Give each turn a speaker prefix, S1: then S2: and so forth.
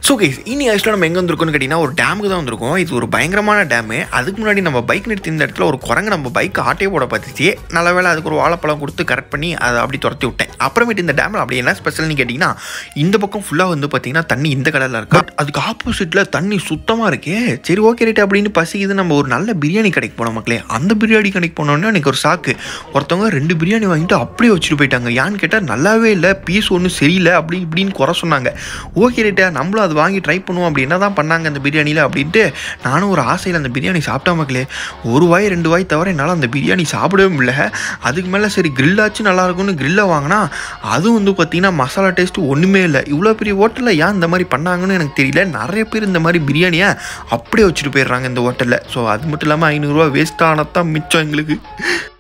S1: so guys இனி ஆக்சுவலாக நம்ம எங்கே வந்திருக்கோம்னு கேட்டிங்கன்னா ஒரு டேமுக்கு தான் வந்திருக்கோம் இது ஒரு பயங்கரமான டேமு அதுக்கு முன்னாடி நம்ம பைக் நிறுத்தி இந்த இடத்துல ஒரு குரங்கு நம்ம பைக் ஆட்டையே போட பார்த்துச்சு நல்ல வேளை அதுக்கு ஒரு வாழைப்பழம் கொடுத்து கரெக்ட் பண்ணி அதை அப்படி துரத்தி விட்டேன் அப்புறமேட்டு இந்த டேமில் அப்படி என்ன ஸ்பெஷல்னு கேட்டிங்கன்னா இந்த பக்கம் ஃபுல்லாக வந்து பார்த்தீங்கன்னா தண்ணி இந்த கலரில் இருக்கு பட் அதுக்கு ஆப்போசிட்டில் தண்ணி சுத்தமாக இருக்கே சரி ஓகே ரைட் அப்படின்னு பசிக்குது நம்ம ஒரு நல்ல பிரியாணி கடைக்கு போனோம் மக்களே அந்த பிரியாணி கடைக்கு போனோன்னே எனக்கு ஒரு சாக்கு ஒருத்தவங்க ரெண்டு பிரியாணி வாங்கிட்டு அப்படியே வச்சுட்டு போயிட்டாங்க ஏன்னு கேட்டால் நல்லாவே இல்லை பீஸ் ஒன்றும் சரியில்லை அப்படி இப்படின்னு குறை சொன்னாங்க ஓகே ரைட்டா நம்மளும் அது வாங்கி ட்ரை பண்ணுவோம் அப்படி என்ன தான் பண்ணாங்க அந்த பிரியாணியில் அப்படின்ட்டு நானும் ஒரு ஆசையில் அந்த பிரியாணி சாப்பிட்டா மக்களே ஒரு வாய் ரெண்டு வாய் தவிர என்னால் அந்த பிரியாணி சாப்பிடவே முடியல அதுக்கு மேலே சரி கிரில்லாச்சும் நல்லா இருக்கும்னு கிரில்லை வாங்கினா அதுவும் வந்து பார்த்தீங்கன்னா மசாலா டேஸ்ட்டு ஒன்றுமே இல்லை இவ்வளோ பெரிய ஹோட்டலில் ஏன் இந்த மாதிரி பண்ணாங்கன்னு எனக்கு தெரியல நிறைய பேர் இந்த மாதிரி பிரியாணியை அப்படியே வச்சுட்டு போயிடுறாங்க இந்த ஹோட்டலில் ஸோ அது மட்டும் இல்லாமல் ஐநூறுரூவா வேஸ்ட் ஆனதான் மிச்சம் எங்களுக்கு